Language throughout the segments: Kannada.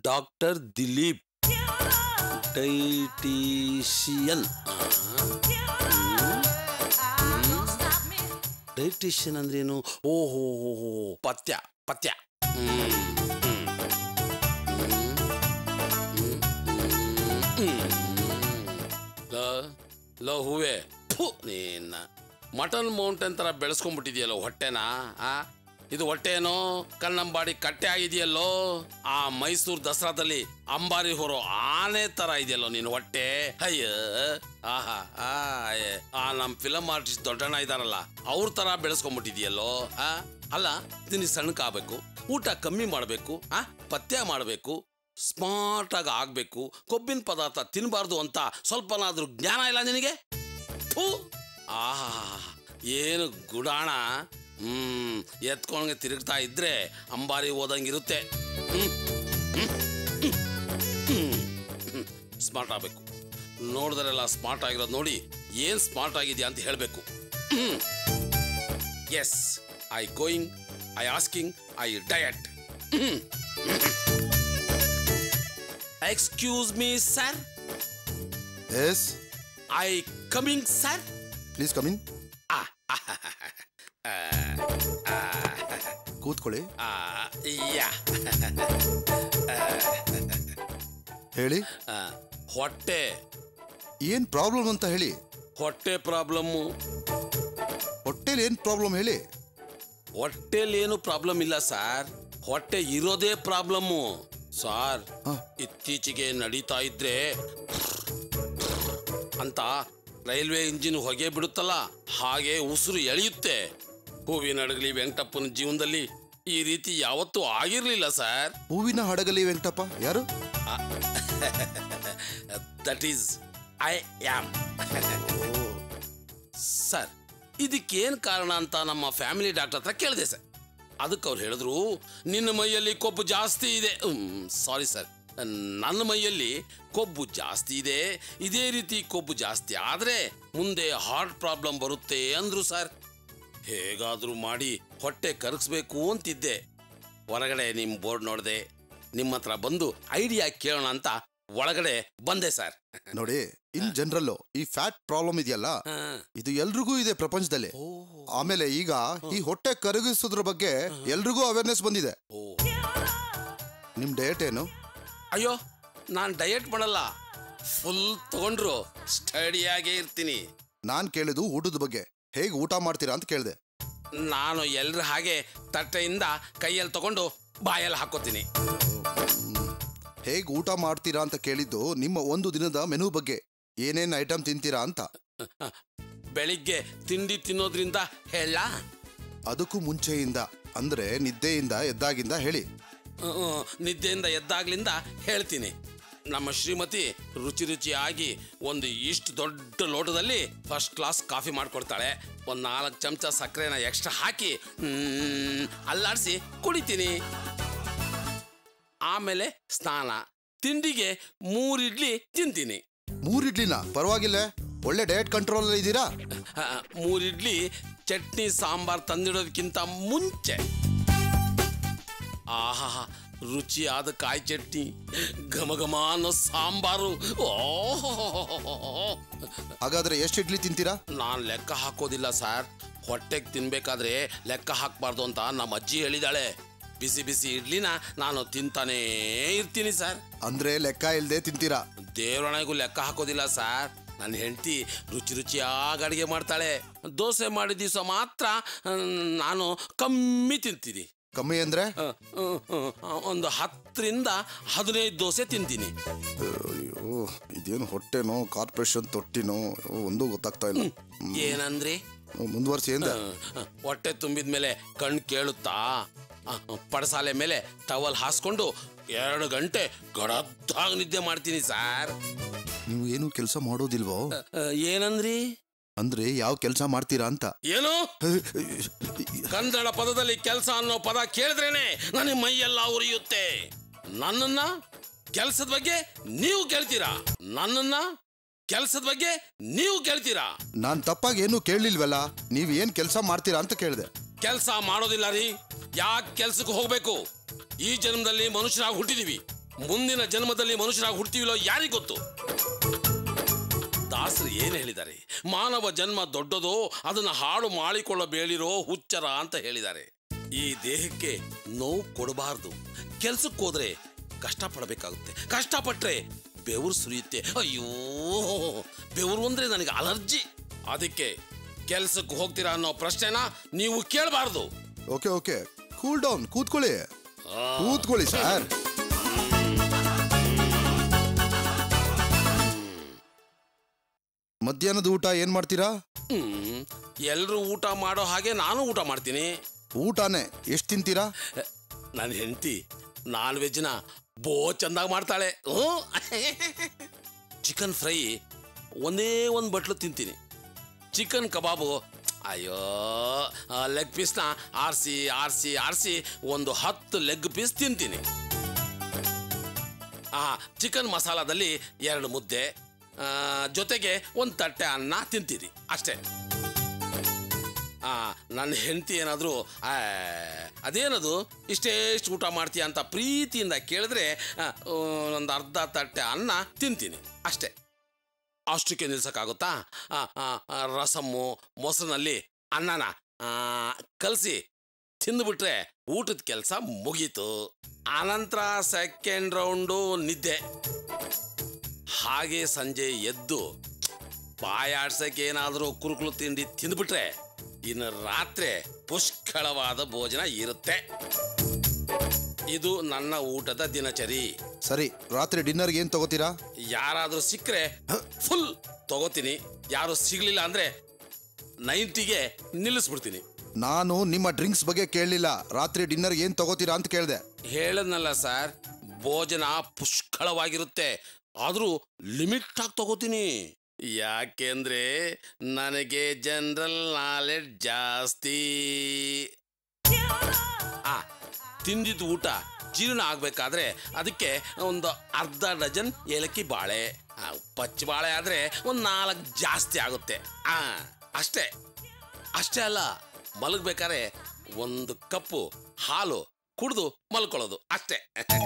ಡಾಕ್ಟರ್ ದಿಲೀಪ್ ಡೈಟಿಷಿಯನ್ ಡೈಟಿಷಿಯನ್ ಅಂದ್ರೇನು ಓಹೋ ಹೋ ಪಥ್ಯ ಪಥ್ಯ ಹ್ಮ್, ಹ್ಮ್. ಹ್ಮ್, ಹ್ಮ್, ಹ್ಮ್. ಲ- ಲೋ ಹೂವೆ ಫು, ನೀನ್ನ ಮಟನ್ ಮೌಂಟೇನ್ ತರ ಬೆಳೆಸ್ಕೊಂಡ್ಬಿಟ್ಟಿದ್ಯಲ್ಲೋ ಹೊಟ್ಟೆನ ಆ ಇದು ಹೊಟ್ಟೆನೋ ಕನ್ನಂಬಾಡಿ ಕಟ್ಟೆ ಆಗಿದೆಯಲ್ಲೋ ಆ ಮೈಸೂರು ದಸರಾದಲ್ಲಿ ಅಂಬಾರಿ ಹೊರೋ ಆನೆ ತರ ಇದೆಯಲ್ಲೋ ನಿನ್ನ ಹೊಟ್ಟೆ ಅಯ್ಯ ಆಹಾ ಆ ಏ, ಆ ನಮ್ ಫಿಲಂ ಆರ್ಟಿಸ್ಟ್ ದೊಡ್ಡಣ್ಣ ಇದಾರಲ್ಲ ಅವ್ರ ತರ ಬೆಳೆಸ್ಕೊಂಡ್ಬಿಟ್ಟಿದ್ಯಲ್ಲೋ ಆ ಅಲ್ಲ ನಿನಗೆ ಸಣ್ಣಕ್ಕಾಗಬೇಕು ಊಟ ಕಮ್ಮಿ ಮಾಡಬೇಕು ಆ ಪಥ್ಯ ಮಾಡಬೇಕು ಸ್ಮಾರ್ಟ್ ಆಗಿ ಆಗ್ಬೇಕು ಕೊಬ್ಬಿನ ಪದಾರ್ಥ ತಿನ್ನಬಾರ್ದು ಅಂತ ಸ್ವಲ್ಪನಾದ್ರೂ ಜ್ಞಾನ ಇಲ್ಲ ನಿನಗೆ ಥೂ ಆಹಾ ಏನು ಗುಡಾಣ ಹ್ಮ್ ಎತ್ಕೊಂಡ್ಗೆ ತಿರುಗ್ತಾ ಇದ್ರೆ ಅಂಬಾರಿ ಓದಂಗಿರುತ್ತೆ ಹ್ಮ್ ಸ್ಮಾರ್ಟ್ ಆಗಬೇಕು ನೋಡಿದ್ರೆಲ್ಲ ಸ್ಮಾರ್ಟ್ ಆಗಿರೋದು ನೋಡಿ ಏನ್ ಸ್ಮಾರ್ಟ್ ಆಗಿದ್ಯಾ ಅಂತ ಹೇಳಬೇಕು yes I going I asking I diet excuse me sir yes I coming sir please come in ಕೂತ್ಕೊಳ್ಳಿ ಯಾ ಹೇಳಿ ಹೊಟ್ಟೆ ಏನ್ ಪ್ರಾಬ್ಲಮ್ ಅಂತ ಹೇಳಿ ಹೊಟ್ಟೆ ಪ್ರಾಬ್ಲಮ್ಮು ಹೊಟ್ಟೆಲಿ ಏನ್ ಪ್ರಾಬ್ಲಮ್ ಹೇಳಿ ಹೊಟ್ಟೆಲಿ ಏನು ಪ್ರಾಬ್ಲಮ್ ಇಲ್ಲ ಸರ್ ಹೊಟ್ಟೆ ಇರೋದೇ ಪ್ರಾಬ್ಲಮ್ಮು ಸಾರ್ ಹ. ಇತ್ತೀಚೆಗೆ ನಡೀತಾ ಇದ್ರೆ ಅಂತ ರೈಲ್ವೆ ಇಂಜಿನ್ ಹೊಗೆ ಬಿಡುತ್ತಲ್ಲ ಹಾಗೆ ಉಸಿರು ಎಳೆಯುತ್ತೆ ಹೂವಿನ ಅಡಗಲಿ ವೆಂಕಟಪ್ಪನ ಜೀವನದಲ್ಲಿ ಈ ರೀತಿ ಯಾವತ್ತೂ ಆಗಿರ್ಲಿಲ್ಲ ಸರ್ ಹೂವಿನ ಹಡಗಲಿ ವೆಂಕಟಪ್ಪ ಯಾರು that is I am sir ಇದಕ್ಕೇನು ಕಾರಣ ಅಂತ ನಮ್ಮ ಫ್ಯಾಮಿಲಿ ಡಾಕ್ಟರ್ ಹತ್ರ ಕೇಳಿದೆ ಸರ್ ಅದಕ್ಕೆ ಅವ್ರು ಹೇಳಿದ್ರು ನಿನ್ನ ಮೈಯಲ್ಲಿ ಕೊಬ್ಬು ಜಾಸ್ತಿ ಇದೆ ಸಾರಿ ಸರ್ ನನ್ನ ಮೈಯಲ್ಲಿ ಕೊಬ್ಬು ಜಾಸ್ತಿ ಇದೆ ಇದೇ ರೀತಿ ಕೊಬ್ಬು ಜಾಸ್ತಿ ಆದರೆ ಮುಂದೆ ಹಾರ್ಟ್ ಪ್ರಾಬ್ಲಮ್ ಬರುತ್ತೆ ಅಂದ್ರು ಸರ್ ಹೇಗಾದರೂ ಮಾಡಿ ಹೊಟ್ಟೆ ಕರಗಿಸ್ಬೇಕು ಅಂತಿದ್ದೆ ಹೊರಗಡೆ ನಿಮ್ಮ ಬೋರ್ಡ್ ನೋಡಿದೆ ನಿಮ್ಮ ಹತ್ರ ಬಂದು ಐಡಿಯಾ ಕೇಳೋಣ ಅಂತ ಒಳಗಡೆ ಬಂದೆ ಸರ್ ನೋಡಿ ಇನ್ ಜನರಲ್ಲು ಈ ಫ್ಯಾಟ್ ಪ್ರಾಬ್ಲಮ್ ಇದೆಯಲ್ಲ ಇದು ಎಲ್ರಿಗೂ ಇದೆ ಪ್ರಪಂಚದಲ್ಲಿ ಆಮೇಲೆ ಈಗ ಈ ಹೊಟ್ಟೆ ಕರಗಿಸೋದ್ರ ಬಗ್ಗೆ ಎಲ್ರಿಗೂ ಅವೇರ್ನೆಸ್ ಬಂದಿದೆ ಓ ನಿಮ್ ಡಯಟ್ ಏನು ಅಯ್ಯೋ ನಾನು ಡಯಟ್ ಮಾಡಲ್ಲ ಫುಲ್ ತಗೊಂಡ್ರು ಸ್ಟಡಿಯಾಗೇ ಇರ್ತೀನಿ ನಾನ್ ಕೇಳಿದ್ದು ಊಟದ ಬಗ್ಗೆ ಹೇಗೆ ಊಟ ಮಾಡ್ತೀರಾ ಅಂತ ಕೇಳಿದೆ ನಾನು ಎಲ್ರ ಹಾಗೆ ತಟ್ಟೆಯಿಂದ ಕೈಯಲ್ಲಿ ತಗೊಂಡು ಬಾಯಲ್ಲಿ ಹಾಕೋತೀನಿ ಹೇಗೆ ಊಟ ಮಾಡ್ತೀರಾ ಅಂತ ಕೇಳಿದ್ದು ನಿಮ್ಮ ಒಂದು ದಿನದ ಮೆನು ಬಗ್ಗೆ ಏನೇನ್ ಐಟಮ್ ತಿಂತೀರಾ ಅಂತ ಬೆಳಿಗ್ಗೆ ತಿಂಡಿ ತಿನ್ನೋದ್ರಿಂದ ಹೇಳ ಅದಕ್ಕೂ ಮುಂಚೆಯಿಂದ ಅಂದ್ರೆ ನಿದ್ದೆಯಿಂದ ಎದ್ದಾಗಿಂದ ಹೇಳಿ ನಿದ್ದೆಯಿಂದ ಎದ್ದಾಗ್ಲಿಂದ ಹೇಳ್ತೀನಿ ನಮ್ಮ ಶ್ರೀಮತಿ ರುಚಿ ರುಚಿಯಾಗಿ ಒಂದು ಇಷ್ಟು ದೊಡ್ಡ ಲೋಟದಲ್ಲಿ ಫಸ್ಟ್ ಕ್ಲಾಸ್ ಕಾಫಿ ಮಾಡ್ಕೊಡ್ತಾಳೆ ಒಂದು ನಾಲ್ಕು ಚಮಚ ಸಕ್ಕರೆನ ಎಕ್ಸ್ಟ್ರಾ ಹಾಕಿ ಮ್, ಅಲ್ಲಾಡಿಸಿ ಕುಡಿತೀನಿ ಆಮೇಲೆ ಸ್ನಾನ ತಿಂಡಿಗೆ ಮೂರು ಇಡ್ಲಿ ತಿಂತೀನಿ ಮೂರ್ ಇಡ್ಲಿನ ಪರವಾಗಿಲ್ಲ ಒಳ್ಳೆ ಡಯಟ್ ಕಂಟ್ರೋಲ್ ಇದ್ದೀರಾ ಆ, ಮೂರು ಇಡ್ಲಿ ಚಟ್ನಿ ಸಾಂಬಾರ್ ತಂದಿಡೋದಕ್ಕಿಂತ ಮುಂಚೆ ಆಹಾ ರುಚಿಯಾದ ಕಾಯಿ ಚಟ್ನಿ ಘಮ ಘಮ ಅನ್ನೋ ಸಾಂಬಾರು ಓಹ್ ಹಾಗಾದ್ರೆ ಎಷ್ಟು ಇಡ್ಲಿ ತಿಂತೀರಾ ನಾನು ಲೆಕ್ಕ ಹಾಕೋದಿಲ್ಲ ಸರ್ ಹೊಟ್ಟೆಗೆ ತಿನ್ಬೇಕಾದ್ರೆ ಲೆಕ್ಕ ಹಾಕ್ಬಾರ್ದು ಅಂತ ನಮ್ಮ ಅಜ್ಜಿ ಹೇಳಿದಾಳೆ ಬಿಸಿ ಬಿಸಿ ಇಡ್ಲಿನ ನಾನು ತಿಂತಾನೇ ಇರ್ತೀನಿ ಸರ್ ಅಂದ್ರೆ ಲೆಕ್ಕ ಇಲ್ದೆ ತಿಂತೀರಾ ದೇವರಣೆಗೂ ಲೆಕ್ಕ ಹಾಕೋದಿಲ್ಲ ಸರ್ ನನ್ನ ಹೆಂಡತಿ ರುಚಿ ರುಚಿಯಾಗಿ ಅಡುಗೆ ಮಾಡ್ತಾಳೆ ದೋಸೆ ಮಾಡಿದ ದಿವಸ ಮಾತ್ರ ಮ್, ನಾನು ಕಮ್ಮಿ ತಿಂತೀನಿ ಕಮ್ಮಿ ಅಂದ್ರೆ ಅ, ಅ, ಅ, ಒಂದು ಹತ್ತರಿಂದ ಹದಿನೈದು ದೋಸೆ ತಿಂತೀನಿ ಅಯ್ಯೋ ಇದೇನು ಹೊಟ್ಟೆನೋ ಕಾರ್ಪೊರೇಷನ್ ತೊಟ್ಟಿನೋ ಅಯ್ಯೋ, ಒಂದೂ ಗೊತ್ತಾಗ್ತಾ ಇಲ್ಲ ಏನಂದ್ರಿ ಮುಂದುವರ್ಸಿ ಏನ್ ಅ, ಅ, ಹೊಟ್ಟೆ ತುಂಬಿದ ಮೇಲೆ ಕಣ್ ಕೇಳುತ್ತಾ ಅ, ಪಡಸಾಲೆ ಮೇಲೆ ಟವಲ್ ಹಾಸ್ಕೊಂಡು ಎರಡು ಗಂಟೆ ಗಡದ್ದಾಗಿ ನಿದ್ದೆ ಮಾಡ್ತೀನಿ ಸರ್ ನೀವು ಏನು ಕೆಲಸ ಮಾಡೋದಿಲ್ವೋ ಅ, ಏನಂದ್ರಿ ಅಂದ್ರೆ ಯಾವ ಕೆಲಸ ಮಾಡ್ತೀರಾ ಅಂತ ಏನು ಕನ್ನಡ ಪದದಲ್ಲಿ ಕೆಲಸ ಅನ್ನೋ ಪದ ಕೇಳಿದ್ರೇನೆ ನನಗೆ ಮೈಯೆಲ್ಲ ಉರಿಯುತ್ತೆ ನನ್ನನ್ನ ಕೆಲಸದ ಬಗ್ಗೆ ನೀವು ಕೇಳ್ತೀರಾ ನನ್ನನ್ನ ಕೆಲಸದ ಬಗ್ಗೆ ನೀವು ಕೇಳ್ತೀರಾ ನಾನ್ ತಪ್ಪಾಗಿ ಏನು ಕೇಳಲಿಲ್ವಲ್ಲ ನೀವ್ ಏನ್ ಕೆಲಸ ಮಾಡ್ತೀರಾ ಅಂತ ಕೇಳಿದೆ ಕೆಲಸ ಮಾಡೋದಿಲ್ಲ ರೀ ಯಾಕೆ ಕೆಲ್ಸಕ್ಕೆ ಹೋಗ್ಬೇಕು ಈ ಜನ್ಮದಲ್ಲಿ ಮನುಷ್ಯರಾಗಿ ಹುಟ್ಟಿದೀವಿ ಮುಂದಿನ ಜನ್ಮದಲ್ಲಿ ಮನುಷ್ಯರಾಗಿ ಹುಡ್ತೀವಿಲ್ಲೋ ಯಾರಿಗ್ ಗೊತ್ತು ದಾಸರು ಏನು ಹೇಳಿದ್ದಾರೆ ಮಾನವ ಜನ್ಮ ದೊಡ್ಡದೋ ಅದನ್ನ ಹಾಳು ಮಾಡಿಕೊಳ್ಳಬೇಡಿರೋ ಹುಚ್ಚರ ಅಂತ ಹೇಳಿದ್ದಾರೆ ಈ ದೇಹಕ್ಕೆ ನೋವು ಕೊಡಬಾರ್ದು ಕೆಲ್ಸಕ್ಕೆ ಹೋದ್ರೆ ಕಷ್ಟಪಡಬೇಕಾಗುತ್ತೆ ಕಷ್ಟಪಟ್ರೆ ಬೆವರು ಸುರಿಯುತ್ತೆ ಅಯ್ಯೋ ಬೆವರು ಅಂದ್ರೆ ನನಗೆ ಅಲರ್ಜಿ ಅದಕ್ಕೆ ಕೆಲ್ಸಕ್ಕೆ ಹೋಗ್ತೀರಾ ಅನ್ನೋ ಪ್ರಶ್ನೆನ ನೀವು ಕೇಳಬಾರ್ದು ಓಕೆ ಓಕೆ ಕೂಲ್ ಡೌನ್ ಕೂತ್ಕೊಳ್ಳಿ ಕೂತ್ಕೊಳ್ಳಿ ಸರ್ ಮಧ್ಯಾಹ್ನದ ಊಟ ಏನ್ ಮಾಡ್ತೀರಾ ಹ್ಮ್ ಎಲ್ರು ಊಟ ಮಾಡೋ ಹಾಗೆ ನಾನು ಊಟ ಮಾಡ್ತೀನಿ ಊಟನೇ ಎಷ್ಟು ತಿಂತೀರಾ ನನ್ನ ಹೆಂಡತಿ ನಾನ್ ವೆಜ್ನ ಬೋ ಚಂದಾಗಿ ಮಾಡ್ತಾಳೆ ಚಿಕನ್ ಫ್ರೈ ಒಂದೇ ಒಂದು ಬಟ್ಲು ತಿಂತೀನಿ ಚಿಕನ್ ಕಬಾಬು ಅಯ್ಯೋ ಲೆಗ್ ಪೀಸ್ನ ಆರಿಸಿ ಆರಿಸಿ ಆರಿಸಿ ಒಂದು ಹತ್ತು ಲೆಗ್ ಪೀಸ್ ತಿಂತೀನಿ ಆ ಚಿಕನ್ ಮಸಾಲದಲ್ಲಿ ಎರಡು ಮುದ್ದೆ ಆ, ಜೊತೆಗೆ ಒಂದು ತಟ್ಟೆ ಅನ್ನ ತಿಂತೀರಿ ಅಷ್ಟೇ ಆ ನನ್ನ ಹೆಂಡತಿ ಏನಾದರೂ ಅದೇನದು ಇಷ್ಟೇ ಇಷ್ಟು ಊಟ ಮಾಡ್ತೀಯ ಅಂತ ಪ್ರೀತಿಯಿಂದ ಕೇಳಿದ್ರೆ ಒಂದು ಅರ್ಧ ತಟ್ಟೆ ಅನ್ನ ತಿಂತೀನಿ ಅಷ್ಟೇ ಅಷ್ಟಕ್ಕೆ ನಿಲ್ಸಕ್ಕಾಗುತ್ತಾ ಆ, ಆ, ಆ, ರಸಮ್ಮು ಮೊಸರಿನಲ್ಲಿ ಅನ್ನನ ಕಲಸಿ ತಿಂದುಬಿಟ್ರೆ ಊಟದ ಕೆಲಸ ಮುಗೀತು ಆನಂತರ ಸೆಕೆಂಡ್ ರೌಂಡು ನಿದ್ದೆ ಹಾಗೆ ಸಂಜೆ ಎದ್ದು ಬಾಯಾಡ್ಸಕ್ಕೆ ಏನಾದರೂ ಕುರುಕುಲು ತಿಂಡಿ ತಿಂದ್ಬಿಟ್ರೆ ಇನ್ನು ರಾತ್ರಿ ಪುಷ್ಕಳವಾದ ಭೋಜನ ಇರುತ್ತೆ ಇದು ನನ್ನ ಊಟದ ದಿನಚರಿ ಸರಿ ರಾತ್ರಿ ಡಿನ್ನರ್ಗೆ ಏನ್ ತಗೋತೀರಾ ಯಾರಾದರೂ ಸಿಕ್ಕರೆ ಫುಲ್ ತಗೋತೀನಿ ಯಾರು ಸಿಗ್ಲಿಲ್ಲ ಅಂದ್ರೆ ನೈಂಟಿಗೆ ನಿಲ್ಲಿಸ್ಬಿಡ್ತೀನಿ ನಾನು ನಿಮ್ಮ ಡ್ರಿಂಕ್ಸ್ ಬಗ್ಗೆ ಕೇಳಲಿಲ್ಲ ರಾತ್ರಿ ಡಿನ್ನರ್ಗೆ ಏನ್ ತಗೋತೀರಾ ಅಂತ ಕೇಳಿದೆ ಹೇಳದ್ನಲ್ಲ ಸರ್ ಭೋಜನ ಪುಷ್ಕಳವಾಗಿರುತ್ತೆ ಆದರೂ ಲಿಮಿಟ್ ಆಗಿ ತಗೋತೀನಿ ಯಾಕೆಂದ್ರೆ ನನಗೆ ಜನರಲ್ ನಾಲೆಡ್ಜ್ ಜಾಸ್ತಿ ಆ ತಿಂದಿದ್ದು ಊಟ ಜೀರ್ಣ ಆಗ್ಬೇಕಾದ್ರೆ ಅದಕ್ಕೆ ಒಂದು ಅರ್ಧ ಡಜನ್ ಏಲಕ್ಕಿ ಬಾಳೆ ಆ, ಪಚ್ಚ ಬಾಳೆ ಆದ್ರೆ ಒಂದು ನಾಲ್ಕು ಜಾಸ್ತಿ ಆಗುತ್ತೆ ಆ ಅಷ್ಟೇ ಅಷ್ಟೇ ಅಲ್ಲ ಮಲಗ್ಬೇಕಾದ್ರೆ ಒಂದು ಕಪ್ಪು ಹಾಲು ಕುಡಿದು ಮಲ್ಕೊಳ್ಳೋದು ಅಷ್ಟೇ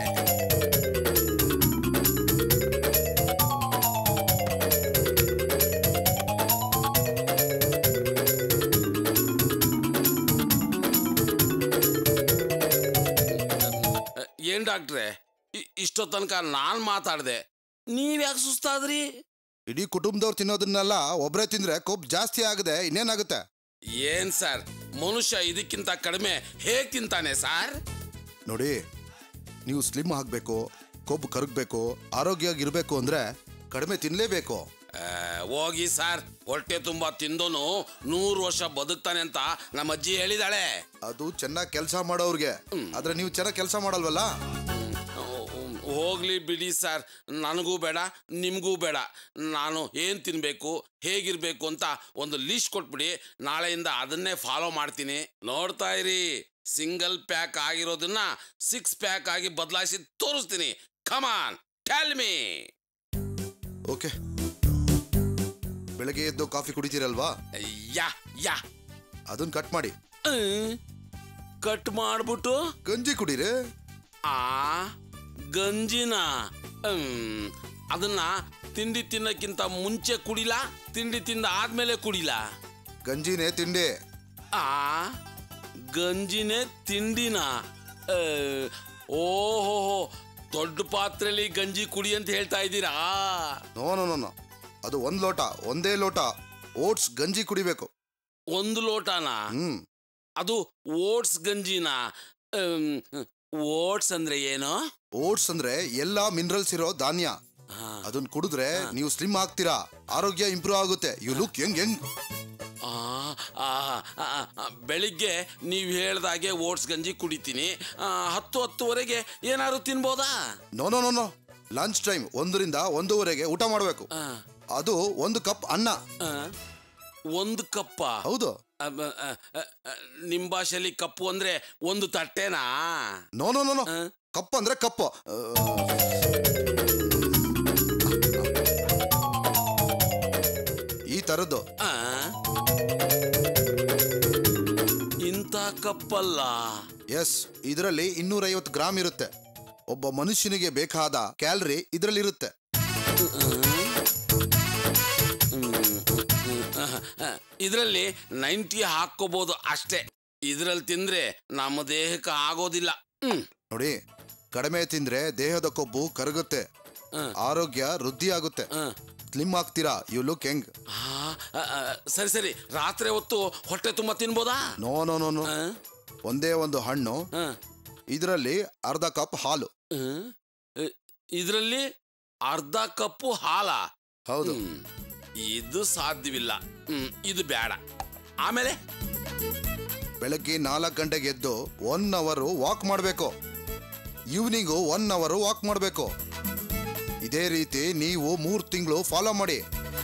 ಏನ್ ಡಾಕ್ಟ್ರೆ ಇ- ಇಷ್ಟೋ ತನಕ ನಾನ್ ಮಾತಾಡ್ದೆ ನೀವ್ಯಾಕೆ ಸುಸ್ತಾದ್ರಿ ಇಡೀ ಕುಟುಂಬದವ್ರು ತಿನ್ನೋದನ್ನೆಲ್ಲ ಒಬ್ರೇ ತಿಂದ್ರೆ ಕೊಬ್ಬು ಜಾಸ್ತಿ ಆಗದೆ ಇನ್ನೇನಾಗುತ್ತೆ ಏನ್ ಸರ್ ಮನುಷ್ಯ ಇದಕ್ಕಿಂತ ಕಡಿಮೆ ಹೇಗ್ ತಿಂತಾನೆ ಸರ್ ನೋಡಿ ನೀವು ಸ್ಲಿಮ್ ಆಗಬೇಕು ಕೊಬ್ಬು ಕರಗಬೇಕು ಆರೋಗ್ಯವಾಗಿರ್ಬೇಕು ಅಂದ್ರೆ ಕಡಿಮೆ ತಿನ್ಲೇಬೇಕು ಆ, ಹೋಗಿ ಸರ್ ಹೊಟ್ಟೆ ತುಂಬಾ ತಿಂದೋನು ನೂರು ವರ್ಷ ಬದುಕ್ತಾನೆ ಅಂತ ನಮ್ಮ ಅಜ್ಜಿ ಹೇಳಿದಾಳೆ ಅದು ಚೆನ್ನಾಗಿ ಕೆಲಸ ಮಾಡೋರ್ಗೆ ಆದ್ರೆ ನೀವು ಚೆನ್ನಾಗಿ ಕೆಲಸ ಮಾಡಲ್ವಲ್ಲ ಹ್ಮ್, ಹೋಗ್ಲಿ ಬಿಡಿ ಸರ್ ನನಗೂ ಬೇಡ ನಿಮಗೂ ಬೇಡ ನಾನು ಏನು ತಿನ್ನಬೇಕು ಹೇಗಿರ್ಬೇಕು ಅಂತ ಒಂದು ಲೀಸ್ಟ್ ಕೊಟ್ಬಿಡಿ ನಾಳೆಯಿಂದ ಅದನ್ನೇ ಫಾಲೋ ಮಾಡ್ತೀನಿ ನೋಡ್ತಾ ಇರಿ ಸಿಂಗಲ್ ಪ್ಯಾಕ್ ಆಗಿರೋದನ್ನ ಸಿಕ್ಸ್ ಪ್ಯಾಕ್ ಆಗಿ ಬದಲಾಯಿಸಿ ತೋರಿಸ್ತೀನಿ ಕಮಾನ್ ಟೆಲ್ ಮೀ ಓಕೆ ಬೆಳಗ್ಗೆ ಎದ್ದು ಕಾಫಿ ಕುಡಿತೀರಲ್ವಾ ಯಾ ಯಾ ಅದನ್ನ ಕಟ್ ಮಾಡಿ ಕಟ್ ಮಾಡ್ಬಿಟ್ಟು ಗಂಜಿ ಕುಡೀರಿ ಆ ಗಂಜಿನ ಹ್ಮ್, ಅದನ್ನ ತಿಂಡಿ ತಿನ್ನಕ್ಕಿಂತ ಮುಂಚೆ ಕುಡಿಲ ತಿಂಡಿ ತಿಂದ ಆದ್ಮೇಲೆ ಕುಡಿಲ ಗಂಜಿನೇ ತಿಂಡಿ ಆ ಗಂಜಿನೇ ತಿಂಡಿನ ಆ, ಓಹೋ ದೊಡ್ಡ ಪಾತ್ರೆಲಿ ಗಂಜಿ ಕುಡಿ ಅಂತ ಹೇಳ್ತಾ ಇದ್ದೀರಾ ನೋ ನೋ ನೋ ನೋ ಅದು ಒಂದ್ ಲೋಟ ಒಂದೇ ಲೋಟ ಓಟ್ಸ್ ಗಂಜಿ ಕುಡಿಬೇಕು ಒಂದು ಲೋಟನ ಹ್ಮ್ ಅದು ಓಟ್ಸ್ ಗಂಜಿನ ಓಟ್ಸ್ ಅಂದ್ರೆ ಏನು ಓಟ್ಸ್ ಅಂದ್ರೆ ಎಲ್ಲಾ ಮಿನರಲ್ಸ್ ಇರೋ ಧಾನ್ಯ ಆ, ಅದನ್ನ ಕುಡಿದ್ರೆ ನೀವು ಸ್ಲಿಮ್ ಆಗ್ತೀರಾ ಆರೋಗ್ಯ ಇಂಪ್ರೂವ್ ಆಗುತ್ತೆ ಯು ಲುಕ್ ಯಂಗ್ ಯಂಗ್ ಆ, ಆ, ಆ, ಆ, ಬೆಳಿಗ್ಗೆ ನೀವು ಹೇಳ್ದಾಗೆ ಓಟ್ಸ್ ಗಂಜಿ ಕುಡಿತೀನಿ ಆ, ಹತ್ತು ಹತ್ತುವರೆಗೆ ಏನಾದ್ರು ತಿನ್ಬೋದಾ no no no no lunch time ಒಂದರಿಂದ ಒಂದೂವರೆಗೆ ಊಟ ಮಾಡಬೇಕು ಆ, ಅದು ಒಂದು ಕಪ್ ಅನ್ನ ಆ, ಒಂದು ಕಪ್ಪ ಹೌದು ಅಬ್ಬ, ಆ, ಆ, ಆ, ನಿಮ್ ಭಾಷೆಯಲ್ಲಿ ಕಪ್ಪು ಅಂದ್ರೆ ಒಂದು ತಟ್ಟೆನಾ ನೋ ನೋ ನೋ ನೋ ಆ? ಕಪ್ ಅಂದ್ರೆ ಕಪ್ ಈ ತರದ್ದು ಆ? ಇಂಥ ಕಪ್ಪಲ್ಲ ಎಸ್ ಇದರಲ್ಲಿ ಇನ್ನೂರೈವತ್ತು ಗ್ರಾಮ್ ಇರುತ್ತೆ ಒಬ್ಬ ಮನುಷ್ಯನಿಗೆ ಬೇಕಾದ ಕ್ಯಾಲರಿ ಇದರಲ್ಲಿರುತ್ತೆ ಇದರಲ್ಲಿ ನೈಂಟಿ ಹಾಕೋಬಹುದು ಅಷ್ಟೇ ಇದ್ರಲ್ಲಿ ತಿಂದ್ರೆ ನಮ್ಮ ದೇಹಕ್ಕೆ ಆಗೋದಿಲ್ಲ ಹ್ಮ್ ನೋಡಿ ಕಡಿಮೆ ತಿಂದ್ರೆ ದೇಹದ ಕೊಬ್ಬು ಕರಗುತ್ತೆ ಹ್ಮ್. ಆರೋಗ್ಯ ವೃದ್ಧಿ ಆಗುತ್ತೆ ಹ್ಮ್. ಸ್ಲಿಮ್ ಆಗ್ತೀರಾ ಯು ಲುಕ್ ಹೆಂಗ್ ಆ, ಆ, ಆ, ಸರಿ ಸರಿ ರಾತ್ರಿ ಹೊತ್ತು ಹೊಟ್ಟೆ ತುಂಬಾ ತಿನ್ಬೋದಾ ನೋ ನೋ ನೋ ನೋ ಆ? ಒಂದೇ ಒಂದು ಹಣ್ಣು ಆ. ಇದರಲ್ಲಿ ಅರ್ಧ ಕಪ್ ಹಾಲು ಹ್ಮ್. ಇ- ಇದ್ರಲ್ಲಿ ಅರ್ಧ ಕಪ್ಪು ಹಾಲ ಹೌದು ಹ್ಮ್. ಇದು ಸಾಧ್ಯವಿಲ್ಲ ಹ್ಮ್ ಇದು ಬೇಡ ಆಮೇಲೆ ಬೆಳಗ್ಗೆ ನಾಲ್ಕು ಗಂಟೆಗೆ ಎದ್ದು ಒನ್ ಅವರು ವಾಕ್ ಮಾಡಬೇಕು ಈವ್ನಿಂಗು ಒನ್ ಅವರು ವಾಕ್ ಮಾಡಬೇಕು ಇದೇ ರೀತಿ ನೀವು ಮೂರು ತಿಂಗಳು ಫಾಲೋ ಮಾಡಿ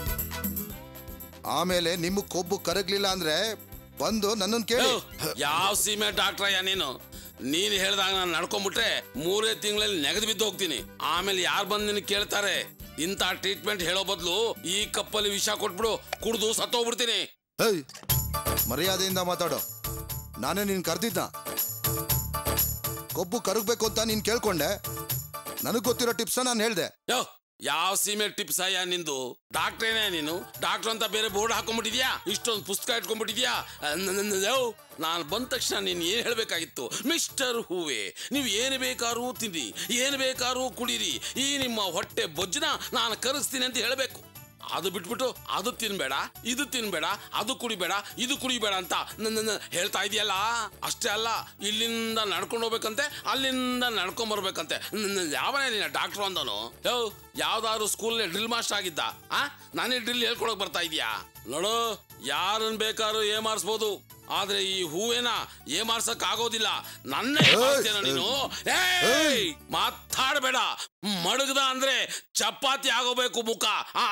ಆಮೇಲೆ ನಿಮ್ಮ ಕೊಬ್ಬು ಕರಗ್ಲಿಲ್ಲ ಅಂದ್ರೆ ಬಂದು ನನ್ನನ್ನು ಕೇಳಿ ಯಾವ ಸೀಮೆ ಡಾಕ್ಟ್ರಯ್ಯ ನೀನು ನೀನು ಹೇಳ್ದಾಗ ನಾನು ನಡ್ಕೊಂಡ್ಬಿಟ್ರೆ ಮೂರೇ ತಿಂಗಳಲ್ಲಿ ನೆಗೆದು ಬಿದ್ದು ಹೋಗ್ತೀನಿ ಆಮೇಲೆ ಯಾರು ಬಂದು ನಿನಗೆ ಕೇಳ್ತಾರೆ ಇಂಥ ಟ್ರೀಟ್ಮೆಂಟ್ ಹೇಳೋ ಬದಲು ಈ ಕಪ್ಪಲ್ಲಿ ವಿಷ ಕೊಟ್ಬಿಡು ಕುಡ್ದು ಸತ್ತೋಗ್ಬಿಡ್ತೀನಿ ಏಯ್ ಮರ್ಯಾದೆಯಿಂದ ಮಾತಾಡು ನಾನೇ ನೀನು ಕರೆದಿದ್ದ ಕೊಬ್ಬು ಕರಗಬೇಕು ಅಂತ ನೀನು ಕೇಳ್ಕೊಂಡೆ ನನಗೆ ಗೊತ್ತಿರೋ ಟಿಪ್ಸ ನಾನು ಹೇಳ್ದೆ ಯೋ ಯಾವ ಸೀಮೆ ಟಿಪ್ಸ್ ಅಯ್ಯ ನಿಂದು ಡಾಕ್ಟ್ರೇನೇ ನೀನು ಡಾಕ್ಟರ್ ಅಂತ ಬೇರೆ ಬೋರ್ಡ್ ಹಾಕೊಂಡ್ಬಿಟ್ಟಿದ್ಯಾ ಇಷ್ಟೊಂದು ಪುಸ್ತಕ ಇಟ್ಕೊಂಡ್ಬಿಟ್ಟಿದ್ಯಾ ನಾನು ಬಂದ ತಕ್ಷಣ ನೀನು ಏನು ಹೇಳಬೇಕಾಗಿತ್ತು ಮಿಸ್ಟರ್ ಹೂವೆ ನೀವು ಏನು ಬೇಕಾದ್ರೂ ತಿನ್ನಿ ಏನು ಬೇಕಾದ್ರೂ ಕುಡೀರಿ ಈ ನಿಮ್ಮ ಹೊಟ್ಟೆ ಬೊಜ್ಜನ ನಾನು ಕರೆಸ್ತೀನಿ ಅಂತ ಹೇಳಬೇಕು ಅದು ಬಿಟ್ಬಿಟ್ಟು ಅದು ತಿನ್ಬೇಡ ಇದು ತಿನ್ಬೇಡ ಅದು ಕುಡಿಬೇಡ ಇದು ಕುಡಿಬೇಡ ಅಂತ ನನ್ನ ಹೇಳ್ತಾ ಇದೆಯಲ್ಲ ಅಷ್ಟೇ ಅಲ್ಲ ಇಲ್ಲಿಂದ ನಡ್ಕೊಂಡು ಹೋಗ್ಬೇಕಂತೆ ಅಲ್ಲಿಂದ ನಡ್ಕೊಂಡ್ ಬರ್ಬೇಕಂತೆ ಯಾವನೇ ನೀನು ಡಾಕ್ಟ್ರು ಅಂದನು ಯೋ ಯಾವ್ದಾದ್ರು ಸ್ಕೂಲ್ ಡ್ರಿಲ್ ಮಾಸ್ಟರ್ ಆಗಿದ್ದ ಆ ನಾನೇ ಡ್ರಿಲ್ ಹೇಳ್ಕೊಡಕ್ ಬರ್ತಾ ಇದೀಯಾ ನೋಡು ಯಾರನ್ನ ಬೇಕಾದ್ರೂ ಏಮಾರಿಸ್ಬೋದು ಆದ್ರೆ ಈ ಹೂವೇನ ಏಮಾರ್ಸಕ್ ಆಗೋದಿಲ್ಲ ನನ್ನೇ ಏಮಾರ್ಸ್ತೀಯ ನೀನು ಏಯ್ ಮಾತಾಡಬೇಡ ಮಡಗದ ಅಂದ್ರೆ ಚಪಾತಿ ಆಗೋಬೇಕು ಮುಖ ಆ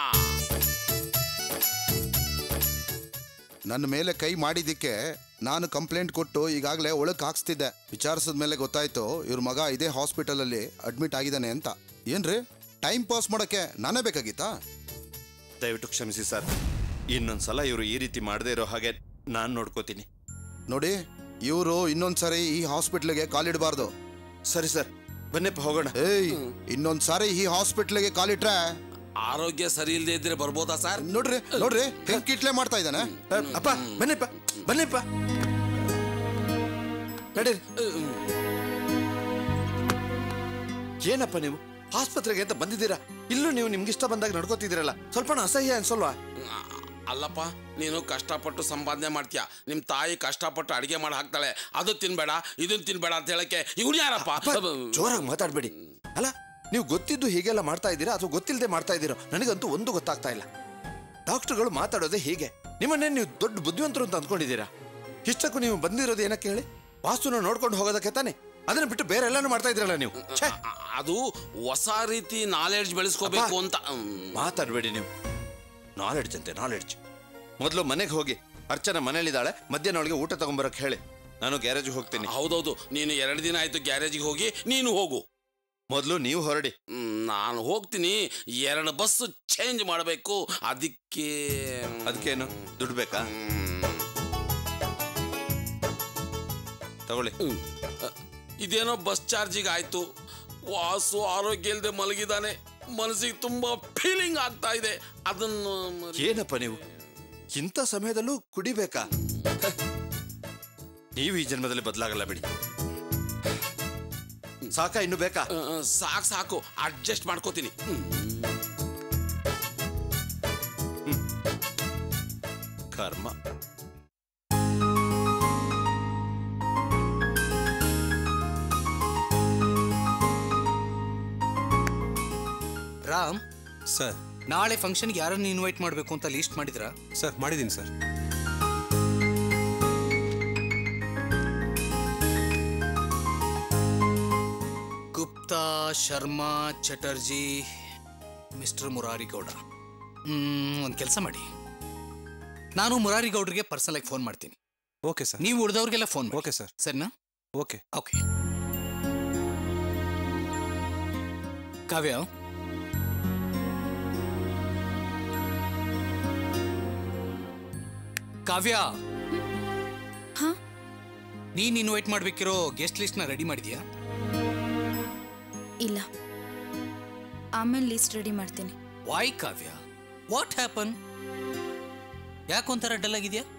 ನನ್ನ ಮೇಲೆ ಕೈ ಮಾಡಿದ್ದಕ್ಕೆ ನಾನು ಕಂಪ್ಲೇಂಟ್ ಕೊಟ್ಟು ಈಗಾಗಲೇ ಒಳಗೆ ಹಾಕ್ಸ್ತಿದ್ದೆ ವಿಚಾರಿಸಿದ ಮೇಲೆ ಗೊತ್ತಾಯ್ತು ಇವ್ರ ಮಗ ಇದೇ ಹಾಸ್ಪಿಟಲಲ್ಲಿ ಅಡ್ಮಿಟ್ ಆಗಿದ್ದಾನೆ ಅಂತ ಏನ್ರಿ ಟೈಮ್ ಪಾಸ್ ಮಾಡೋಕ್ಕೆ ನಾನೇ ಬೇಕಾಗಿತ್ತಾ ದಯವಿಟ್ಟು ಕ್ಷಮಿಸಿ ಸರ್ ಇನ್ನೊಂದ್ಸಲ ಇವರು ಈ ರೀತಿ ಮಾಡದೇ ಇರೋ ಹಾಗೆ ನಾನು ನೋಡ್ಕೋತೀನಿ ನೋಡಿ ಇವರು ಇನ್ನೊಂದ್ಸರಿ ಈ ಹಾಸ್ಪಿಟ್ಲಿಗೆ ಕಾಲಿಡಬಾರ್ದು ಸರಿ ಸರ್ ಬನ್ನಿಪ್ಪ ಹೋಗೋಣ ಏಯ್ ಇನ್ನೊಂದ್ಸಾರಿ ಈ ಹಾಸ್ಪಿಟ್ಲಿಗೆ ಕಾಲಿಟ್ರೆ ಆರೋಗ್ಯ ಸರಿ ಇಲ್ಲದೆ ಇದ್ರೆ ಬರ್ಬೋದಾ ಸರ್ ನೋಡ್ರಿ ನೋಡ್ರಿ ಹೆಂಗ್ ಕಿಟ್ಲೆ ಮಾಡ್ತಾ ಇದ್ದಾನೆ ಅ, ಅಪ್ಪ ಬನ್ನಿಪ್ಪ ಬನ್ನಿಪ್ಪ ನಡೀರಿ ಏನಪ್ಪ ನೀವು ಆಸ್ಪತ್ರೆಗೆ ಅಂತ ಬಂದಿದ್ದೀರಾ ಇಲ್ಲೂ ನೀವು ನಿಮ್ಗಿಷ್ಟ ಬಂದಾಗ ನಡ್ಕೋತಿದ್ದೀರಲ್ಲ ಸ್ವಲ್ಪ ಅಸಹ್ಯ ಅನ್ಸಲ್ವಾ ಅಲ್ಲಪ್ಪ ನೀನು ಕಷ್ಟಪಟ್ಟು ಸಂಪಾದನೆ ಮಾಡ್ತೀಯ ನಿಮ್ ತಾಯಿ ಕಷ್ಟಪಟ್ಟು ಅಡಿಗೆ ಮಾಡಿ ಹಾಕ್ತಾಳೆ ಅದು ತಿನ್ಬೇಡ ಇದನ್ನ ತಿನ್ಬೇಡ ಅಂತ ಹೇಳಕ್ಕೆ ಇವ್ರು ಯಾರಪ್ಪ ಅಪ್ಪ, ಜೋರಾಗಿ ಮಾತಾಡ್ಬೇಡಿ ಅಲ್ಲ ನೀವು ಗೊತ್ತಿದ್ದು ಹೀಗೆಲ್ಲ ಮಾಡ್ತಾ ಇದ್ದೀರಾ ಅಥವಾ ಗೊತ್ತಿಲ್ಲದೆ ಮಾಡ್ತಾ ಇದ್ದೀರೋ ನನಗಂತೂ ಒಂದು ಗೊತ್ತಾಗ್ತಾ ಇಲ್ಲ ಡಾಕ್ಟರ್ಗಳು ಮಾತಾಡೋದೇ ಹೀಗೆ ನಿಮ್ಮನ್ನೇ ನೀವು ದೊಡ್ಡ ಬುದ್ಧಿವಂತರು ಅಂತ ಅಂದ್ಕೊಂಡಿದ್ದೀರಾ ಇಷ್ಟಕ್ಕೂ ನೀವು ಬಂದಿರೋದು ಏನಕ್ಕೆ ಹೇಳಿ ವಾಸ್ತುನ ನೋಡ್ಕೊಂಡು ಹೋಗೋದಕ್ಕೆ ತಾನೆ ಅದನ್ನ ಬಿಟ್ಟು ಬೇರೆ ಎಲ್ಲಾನು ಮಾಡ್ತಾ ಇದ್ದೀರಲ್ಲ ನೀವು ಛೇ, ಅ- ಅದು ಹೊಸ ರೀತಿ ನಾಲೆಡ್ಜ್ ಬೆಳೆಸ್ಕೋಬೇಕು ಅಂತ ಹ್ಮ್. ಮಾತಾಡ್ಬೇಡಿ ನೀವು ನಾಲೆಡ್ಜ್ ಅಂತೆ ನಾಲೆಡ್ಜ್ ಮೊದಲು ಮನೆಗೆ ಹೋಗಿ ಅರ್ಚನ ಮನೇಲಿದ್ದಾಳೆ ಮಧ್ಯಾಹ್ನ ಒಳಗೆ ಊಟ ತಗೊಂಬರಕ್ಕೆ ಹೇಳಿ ನಾನು ಗ್ಯಾರೇಜ್ಗೆ ಹೋಗ್ತೀನಿ ಹೌದೌದು ನೀನು ಎರಡು ದಿನ ಆಯ್ತು ಗ್ಯಾರೇಜಿಗೆ ಹೋಗಿ ನೀನು ಹೋಗು ಮೊದಲು ನೀವು ಹೊರಡಿ ಹ್ಮ್, ನಾನು ಹೋಗ್ತೀನಿ ಎರಡು ಬಸ್ ಚೇಂಜ್ ಮಾಡಬೇಕು ಅದಕ್ಕೆ ಅದಕ್ಕೇನು ದುಡ್ಡು ಬೇಕಾ ಹ್ಮ್. ತಗೊಳ್ಳಿ ಹ್ಮ್. ಅ, ಇದೇನೋ ಬಸ್ ಚಾರ್ಜಿಗೆ ಆಯ್ತು ವಾಸು ಆರೋಗ್ಯ ಇಲ್ಲದೆ ಮಲಗಿದಾನೆ ಮನಸ್ಸಿಗೆ ತುಂಬಾ ಫೀಲಿಂಗ್ ಆಗ್ತಾ ಇದೆ ಅದನ್ನು ಮರಿ- ಏನಪ್ಪ ನೀವು ಇಂಥ ಸಮಯದಲ್ಲೂ ಕುಡಿಬೇಕಾ ನೀವು ಈ ಜನ್ಮದಲ್ಲಿ ಬದಲಾಗಲ್ಲ ಬಿಡಿ ಸಾಕ ಇನ್ನು ಬೇಕಾ ಅ, ಅ, ಸಾಕು ಸಾಕು ಅಡ್ಜಸ್ಟ್ ಮಾಡ್ಕೋತೀನಿ ಹ್ಮ್. ಕರ್ಮ ರಾಮ್ ಸರ್ ನಾಳೆ ಫಂಕ್ಷನ್ಗೆ ಯಾರನ್ನು ಇನ್ವೈಟ್ ಮಾಡಬೇಕು ಅಂತ ಲೀಸ್ಟ್ ಮಾಡಿದ್ರಾ ಸರ್ ಮಾಡಿದ್ದೀನಿ ಸರ್ ಗುಪ್ತಾ ಶರ್ಮಾ ಚಟರ್ಜಿ ಮಿಸ್ಟರ್ ಮುರಾರಿ ಗೌಡ ಒಂದು ಕೆಲಸ ಮಾಡಿ ನಾನು ಮುರಾರಿ ಗೌಡ್ರಿಗೆ ಪರ್ಸನಲ್ ಆಗಿ ಫೋನ್ ಮಾಡ್ತೀನಿ ಓಕೆ ಸರ್ ನೀವು ಉಳಿದವ್ರಿಗೆಲ್ಲ ಫೋನ್ ಮಾಡಿ ಓಕೆ ಸರ್ ಸರಿನಾ ಓಕೆ ಓಕೆ ಕಾವ್ಯ ಕಾವ್ಯ ನೀನ್ ಇನ್ವೈಟ್ ಮಾಡ್ಬೇಕಿರೋ ಗೆಸ್ಟ್ ಲಿಸ್ಟ್ ನ ರೆಡಿ ಮಾಡಿದ್ಯಾ ಇಲ್ಲ ಆಮೇಲೆ ಲೀಸ್ಟ್ ರೆಡಿ ಮಾಡ್ತೀನಿ ವಾಯ್ ಕಾವ್ಯ ವಾಟ್ ಹ್ಯಾಪನ್ ಯಾಕೊಂಥರ ಡಲ್ ಆಗಿದೆಯಾ